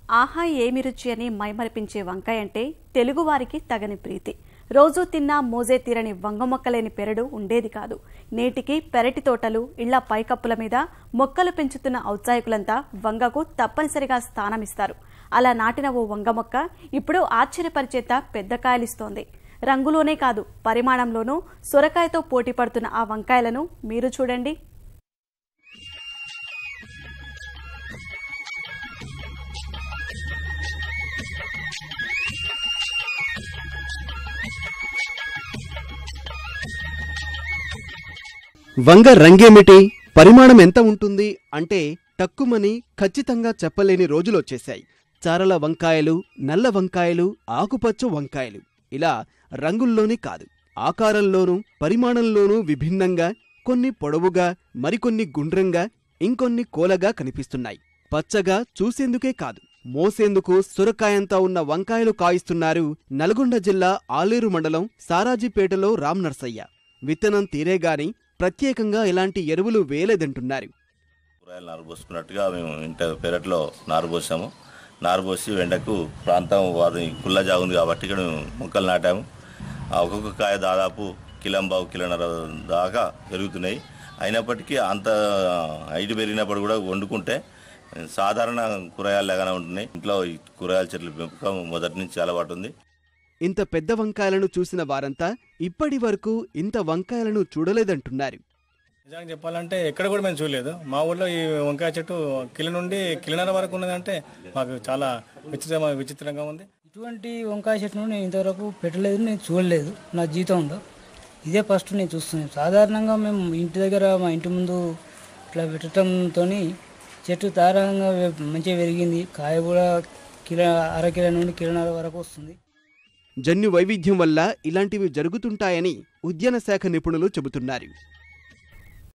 ఆహా ఏమి రుచి అని మైమరిపించే వంకాయ అంటే తెలుగువారికి తగని ప్రీతి రోజూ తిన్నా మోజే తీరని వంగ మొక్కలేని పెరడు ఉండేది కాదు నేటికి పెరటి తోటలు ఇళ్ల పైకప్పుల మీద మొక్కలు పెంచుతున్న ఔత్సాహికులంతా వంగకు తప్పనిసరిగా స్థానమిస్తారు అలా నాటిన ఓ వంగ మొక్క ఇప్పుడు ఆశ్చర్యపరిచేత పెద్ద కాయలిస్తోంది రంగులోనే కాదు పరిమాణంలోనూ సొరకాయతో పోటీ పడుతున్న ఆ వంకాయలను మీరు చూడండి వంగ రంగేమిటి పరిమాణం ఎంత ఉంటుంది అంటే టక్కుమని ఖచ్చితంగా చెప్పలేని రోజులొచ్చేశాయి చారల వంకాయలు నల్ల వంకాయలు ఆకుపచ్చ వంకాయలు ఇలా రంగుల్లోనే కాదు ఆకారంలోనూ పరిమాణంలోనూ విభిన్నంగా కొన్ని పొడవుగా మరికొన్ని గుండ్రంగా ఇంకొన్ని కోలగా కనిపిస్తున్నాయి పచ్చగా చూసేందుకే కాదు మోసేందుకు సొరకాయంతా ఉన్న వంకాయలు కాయిస్తున్నారు నల్గొండ జిల్లా ఆలేరు మండలం సారాజీపేటలో రామ్ నర్సయ్య విత్తనం తీరేగాని ప్రత్యేకంగా ఎలాంటి ఎరువులు వేయలేదంటున్నారు కూరగాయలు నారు పోసుకున్నట్టుగా మేము ఇంట పెరట్లో నారు పోసాము నారు పోసి వెండకు ప్రాంతం వారి కుల్ల జాగుంది కాబట్టి ఇక్కడ మేము మొక్కలు నాటాము ఆ ఒక్కొక్క కాయ దాదాపు కిలంబావు కిలోన్నర దాకా పెరుగుతున్నాయి అయినప్పటికీ అంత హైట్ పెరిగినప్పుడు కూడా వండుకుంటే సాధారణ కూరగాయలు లాగానే ఉంటున్నాయి ఇంట్లో ఈ కూరగాయల చెట్ల పెంపకం మొదటి నుంచి అలవాటు ఉంది ఇంత పెద్ద వంకాయలను చూసిన వారంతా ఇప్పటి వరకు ఇంత వంకాయలను చూడలేదంటున్నారు నిజంగా చెప్పాలంటే ఎక్కడ కూడా మేము చూడలేదు మా ఊళ్ళో ఈ వంకాయ చెట్టు కిలో నుండి కిలోన్నర వరకు ఉన్నదంటే మాకు చాలా విచిత్ర విచిత్రంగా ఉంది ఇటువంటి వంకాయ చెట్టును నేను ఇంతవరకు పెట్టలేదు నేను చూడలేదు నా జీవితంలో ఇదే ఫస్ట్ నేను చూస్తున్నాను సాధారణంగా మేము ఇంటి దగ్గర మా ఇంటి ముందు ఇట్లా పెట్టడంతో చెట్టు తారంగా మంచిగా పెరిగింది కాయ కూడా కిలో అర కిలో నుండి కిలోన్నర వరకు వస్తుంది జన్యు వైవిధ్యం వల్ల ఇలాంటివి జరుగుతుంటాయని ఉద్యాన శాఖ నిపుణులు చెబుతున్నారు